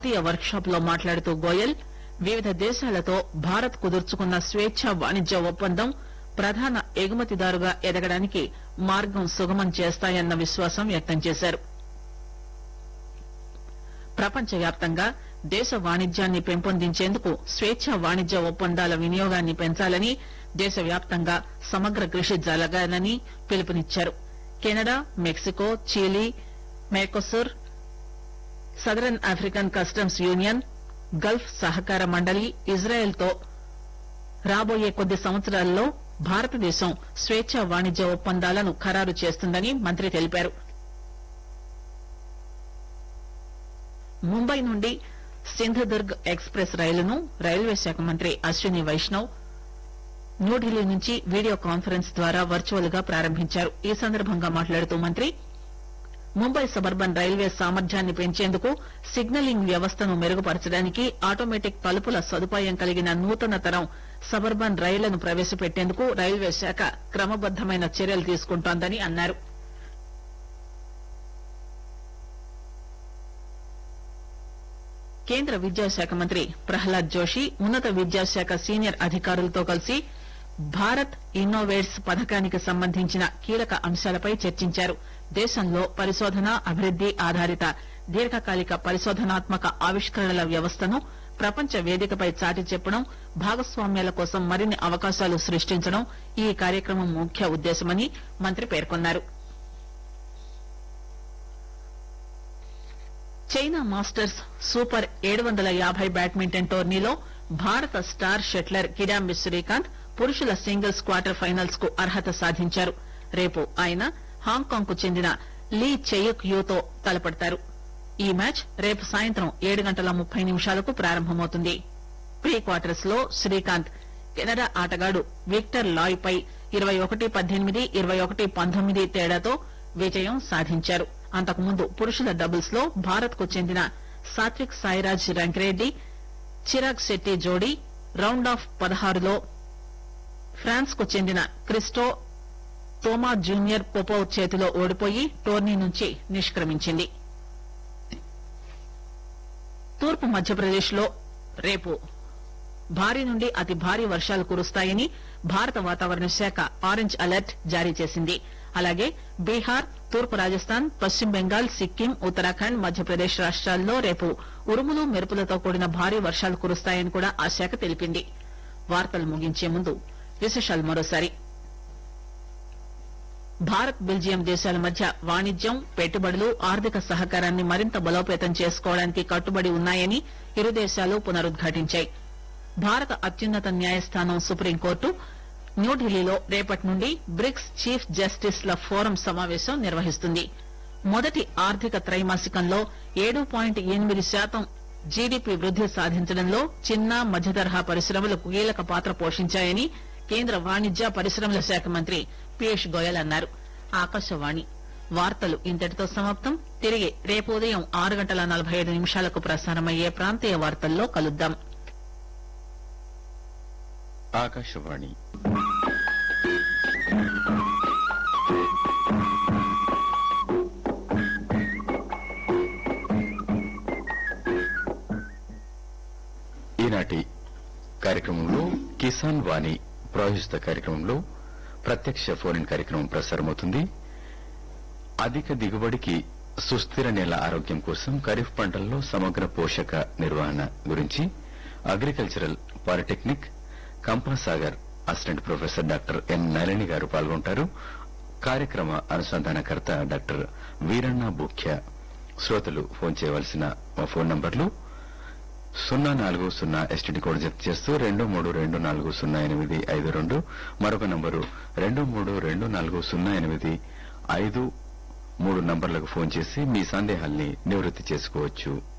జాతీయ work shop లో మాట్లాడుతూ గోయల్ వివిధ దేశాలతో భారత్ కుదుర్చుకున్న స్వేచ్ఛ వాణిజ్య ఒప్పందం ప్రధాన ఎగుమతిదారుగా ఎదగడానికి మార్గం సుగమం చేస్తాయన్న విశ్వాసం వ్యక్తం చేశారు ప్రపంచవ్యాప్తంగా దేశ వాణిజ్యాన్ని పెంపొందించేందుకు స్వేచ్ఛ వాణిజ్య ఒప్పందాల వినియోగాన్ని పెంచాలని దేశవ్యాప్తంగా సమగ్ర కృషి జరగాలని పిలుపునిచ్చారు Canada Mexico Chile Mercosur southern African customs union Gulf సహకార మండలి ఇజ్రాయెల్ తో రాబోయే కొద్ది సంవత్సరాల్లో భారతదేశం స్వేచ్ఛ వాణిజ్య ఒప్పందాలను ఖరారు చేస్తుందని మంత్రి తెలిపారు ముంబై నుండి సింధుదుర్గ్ ఎక్స్ప్రెస్ రైలును రైల్వే శాఖ మంత్రి అశ్విని వైష్ణవ్ న్యూఢిల్లీ నుంచి వీడియో కాన్ఫరెన్స్ ద్వారా వర్చువల్ గా ప్రారంభించారు ఈ సందర్భంగా మాట్లాడుతూ మంత్రి ముంబై సబర్బన్ రైల్వే సామర్థ్యాన్ని పెంచేందుకు సిగ్నలింగ్ వ్యవస్థను మెరుగుపరచడానికి ఆటోమేటిక్ తలుపుల సదుపాయం కలిగిన నూతన తరం సబర్బన్ రైళ్లను ప్రవేశపెట్టేందుకు రైల్వే శాఖ క్రమబద్దమైన చర్యలు తీసుకుంటోందని అన్నారు కేంద్ర విద్యాశాఖ మంత్రి ప్రహ్లాద్ జోషి ఉన్నత విద్యాశాఖ సీనియర్ అధికారులతో కలిసి భారత్ ఇన్నోవేట్స్ పథకానికి సంబంధించిన కీలక అంశాలపై చర్చించారు దేశంలో పరిశోధన అభివృద్ది ఆధారిత దీర్ఘకాలిక పరిశోధనాత్మక ఆవిష్కరణల వ్యవస్థను ప్రపంచ వేదికపై చాటి చెప్పడం భాగస్వామ్యాల కోసం మరిన్ని అవకాశాలు సృష్టించడం ఈ కార్యక్రమం ముఖ్య ఉద్దేశమని మంత్రి పేర్కొన్నారు చైనా మాస్టర్స్ సూపర్ ఏడు వందల యాభై బ్యాడ్మింటన్ టోర్నీలో భారత స్టార్ షట్లర్ కిడాంబి శ్రీకాంత్ పురుషుల సింగిల్స్ క్వార్టర్ ఫైనల్స్ కు అర్హత సాధించారు రేపు ఆయన హాంకాంగ్ కు చెందిన లీ చెయుక్ యూతో తలపడతారు ఈ మ్యాచ్ రేపు సాయంత్రం ఏడు గంటల ముప్పై నిమిషాలకు ప్రారంభమవుతుంది ప్రీ క్వార్టర్స్ లో శ్రీకాంత్ కెనడా ఆటగాడు విక్టర్ లాయ్ పై ఇరవై ఒకటి పద్దెనిమిది ఇరవై ఒకటి పంతొమ్మిది తేడాతో విజయం సాధించారు అంతకుముందు పురుషుల డబుల్స్ లో భారత్ కు చెందిన సాత్విక్ సాయిరాజ్ రంకిరెడ్డి చిరాగ్ శెట్టి జోడీ రౌండ్ ఆఫ్ పదహారులో ఫ్రాన్స్ కు చెందిన క్రిస్టో తోమా జూనియర్ పొపోవ్ చేతిలో ఓడిపోయి టోర్నీ నుంచి నిష్క్రమించింది తూర్పు మధ్యప్రదేశ్ లో రేపు భారీ నుండి అతి భారీ వర్షాలు కురుస్తాయని భారత వాతావరణ శాఖ ఆరెంజ్ అలర్ట్ జారీ చేసింది అలాగే బీహార్ తూర్పు రాజస్థాన్ పశ్చిమ బెంగాల్ సిక్కిం ఉత్తరాఖండ్ మధ్యప్రదేశ్ రాష్ట్రాల్లో రేపు ఉరుములు మెరుపులతో కూడిన భారీ వర్షాలు కురుస్తాయని కూడా ఆ శాఖ తెలిపింది వార్తలు ముగించే ముందు విశేషాలు మరోసారి భారత్ బెల్జియం దేశాల మధ్య వాణిజ్యం పెట్టుబడులు ఆర్థిక సహకారాన్ని మరింత బలోపేతం చేసుకోవడానికి కట్టుబడి ఉన్నాయని ఇరు దేశాలు పునరుద్ఘాటించాయి భారత అత్యున్నత న్యాయస్థానం సుప్రీంకోర్టు న్యూఢిల్లీలో రేపటి నుండి బ్రిక్స్ చీఫ్ జస్టిస్ ల ఫోరం సమావేశం నిర్వహిస్తుంది మొదటి ఆర్థిక త్రైమాసికంలో ఏడు పాయింట్ ఎనిమిది శాతం జీడీపీ వృద్ది సాధించడంలో చిన్న మధ్యతరహా పరిశ్రమలు కీలక పాత్ర పోషించాయని కేంద్ర వాణిజ్య పరిశ్రమల శాఖ మంత్రి పీయూష్ గోయల్ అన్నారు ఆకాశవాణి వార్తలు ఇంతటితో సమాప్తం తిరిగి రేపు ఉదయం ఆరు గంటల నలభై ఐదు నిమిషాలకు ప్రసారమయ్యే ప్రాంతీయ వార్తల్లో కలుద్దాం ఆకాశవాణి ఈనాటి కార్యక్రమంలో కిసాన్ వాణి ప్రాయోజిత కార్యక్రమంలో ప్రత్యక్ష ఫోన్ ఇన్ కార్యక్రమం ప్రసారమవుతుంది అధిక దిగుబడికి సుస్థిర నేల ఆరోగ్యం కోసం ఖరీఫ్ పంటల్లో సమగ్ర పోషక నిర్వహణ గురించి agricultural polytechnic Kampasagar assistant professor doctor N Nalini గారు పాల్గొంటారు కార్యక్రమ అనుసంధానకర్త డాక్టర్ వీరన్న బుఖ్య శ్రోతలు ఫోన్ చేయవలసిన మా ఫోన్ నంబర్లు సున్నా నాలుగు సున్నా ఎస్టీడీ కోడ్ జప్తు చేస్తూ రెండు మూడు రెండు నాలుగు సున్నా ఎనిమిది ఐదు రెండు మరొక నంబరు రెండు మూడు రెండు నాలుగు సున్నా ఎనిమిది ఐదు మూడు నంబర్లకు ఫోన్ చేసి మీ సందేహాల్ని నివృత్తి చేసుకోవచ్చు